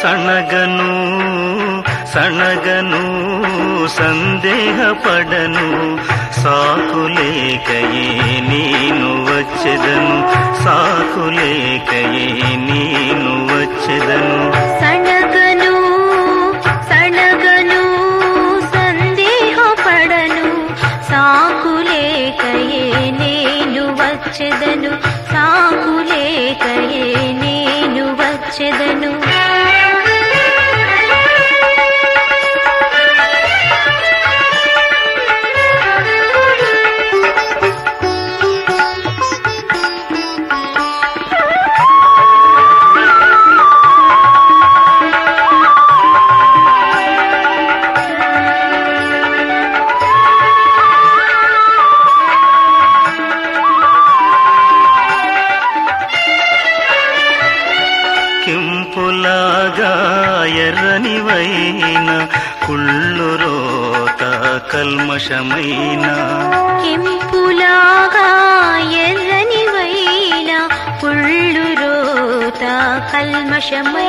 సణగను సణగను సందేహపడను సాకులేకయే నేను వచ్చెదను సాకులేకయే నేను వచ్చెదను సణగను సణగను సందేహపడను సాకులేకయే నేను వచ్చెదను సాకులేకయే నేను వచ్చెదను కెంపులాగా ఎర్రనివైన కుళ్ళు రోత కల్మషమైన కెంపులాగా ఎర్రని వైన పుళ్ళు రోత కల్మషమై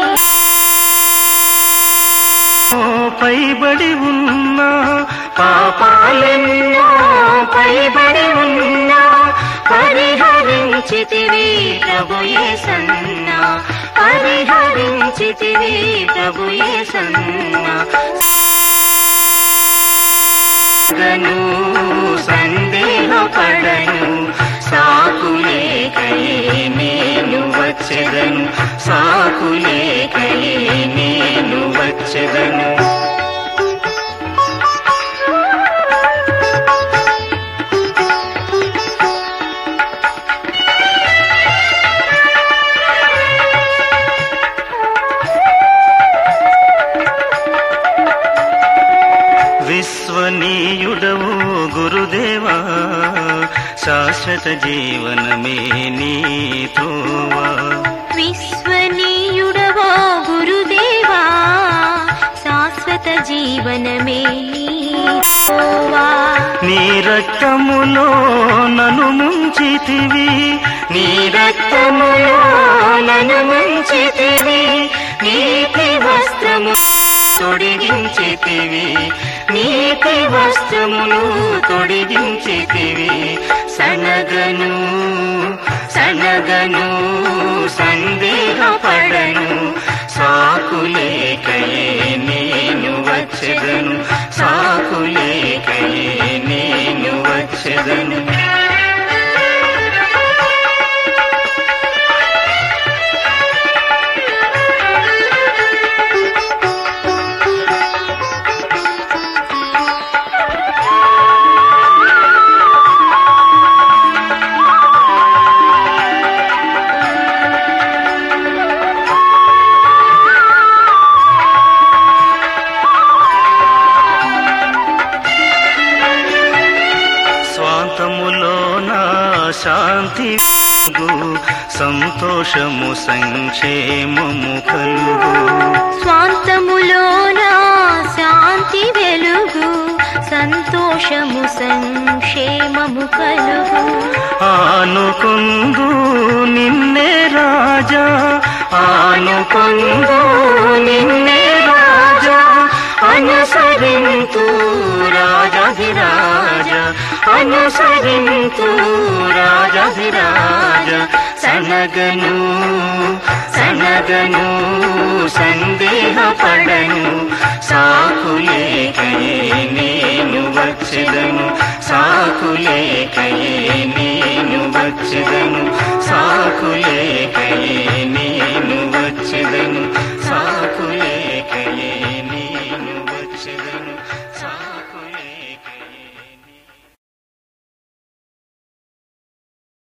ఓ పైబడి ఉన్న పాపాలెన్నో పైబడి ఉన్న పరిహరించితివి ప్రభుయే సన్నా పరిహరించితివి ప్రభుయే సన్నా గను సందేహపడను సాకులేకయే నేను వచ్చెదను సాకులేకయే నేను వచ్చెదను విశ్వనీయుడవు గురుదేవా శాశ్వత జీవనమే నీతోవా విశ్వనీయుడవో గురుదేవా శాశ్వత జీవనమే నీవా నీ రక్తములో నన్ను ముంచితివి నీ రక్తములో నన్ను ముంచితివి నీతి వస్త్రము తొడిగించితివి నీతి వస్త్రమును తొడిగించితివి సనగను సనగను సందేహపడను సాకులేకయే నేను వచ్చెదను సాకులేకయే నేను వచ్చెదను స్వాంతములో నా శాంతి వెలుగు, సంతోషము సంక్షేమము కలుగు స్వాంతములోన శాంతి వెలుగు సంతోషము సంక్షేమము కలుగు ఆనుకుందు నిన్నే రాజా ఆనుకుందు నిన్నే రాజా అనుసరింతు రాజాధిరాజ అనుసరింతు రాజాధిరాజ సనగను సనగను సందేహపడను సాకులేకయే నేను వచ్చెదను సాకులేకయే నేను వచ్చెదను సాకులేకయే నేను వచ్చెదను